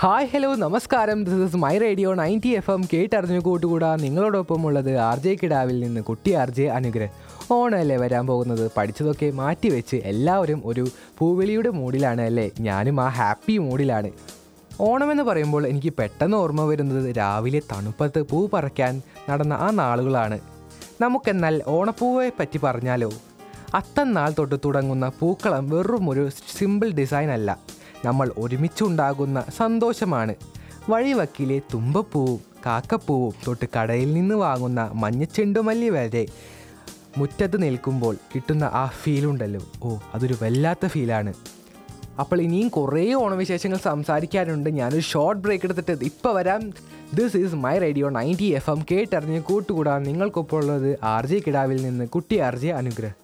hi hello നമസ്കാരം this is my radio ninety F M കേട്ടറിഞ്ഞു കൂട്ടുകൂടാ നിങ്ങളോടൊപ്പം ഉള്ളത് ആർ ജെ കിടാവിൽ നിന്ന് കുട്ടി ആർ ജെ അനുഗ്രഹ് ഓണമല്ലേ വരാൻ പോകുന്നത് പഠിച്ചതൊക്കെ മാറ്റിവെച്ച് എല്ലാവരും ഒരു പൂവിളിയുടെ മൂഡിലാണ് അല്ലേ ഞാനും ആ ഹാപ്പി മൂഡിലാണ് ഓണമെന്ന് പറയുമ്പോൾ എനിക്ക് പെട്ടെന്ന് ഓർമ്മ വരുന്നത് രാവിലെ തണുപ്പത്ത് പൂ പറിക്കാൻ നടന്ന ആ നാളുകളാണ് നമുക്കെന്നാൽ ഓണപ്പൂവെ പറ്റി പറഞ്ഞാലോ അത്തന്നാൾ തൊട്ട് തുടങ്ങുന്ന പൂക്കളം വെറും ഒരു സിമ്പിൾ ഡിസൈൻ അല്ല നമ്മൾ ഒരുമിച്ചുണ്ടാകുന്ന സന്തോഷമാണ് വഴിവക്കിലെ തുമ്പപ്പൂവും കാക്കപ്പൂവും തൊട്ട് കടയിൽ നിന്ന് വാങ്ങുന്ന മഞ്ഞച്ചെണ്ടുമല്ലി വരെ മുറ്റത്ത് നിൽക്കുമ്പോൾ കിട്ടുന്ന ആ ഫീലുണ്ടല്ലോ ഓ അതൊരു വല്ലാത്ത ഫീലാണ് അപ്പോൾ ഇനിയും കുറേ ഓണവിശേഷങ്ങൾ സംസാരിക്കാനുണ്ട് ഞാനൊരു ഷോർട്ട് ബ്രേക്ക് എടുത്തിട്ട് ഇപ്പോൾ വരാം this is my radio ninety F M കേട്ടറിഞ്ഞ് കൂട്ടുകൂടാൻ നിങ്ങൾക്കൊപ്പം ഉള്ളത് ആർ ജെ കിടാവിൽ നിന്ന് കുട്ടി ആർ ജെ അനുഗ്രഹ്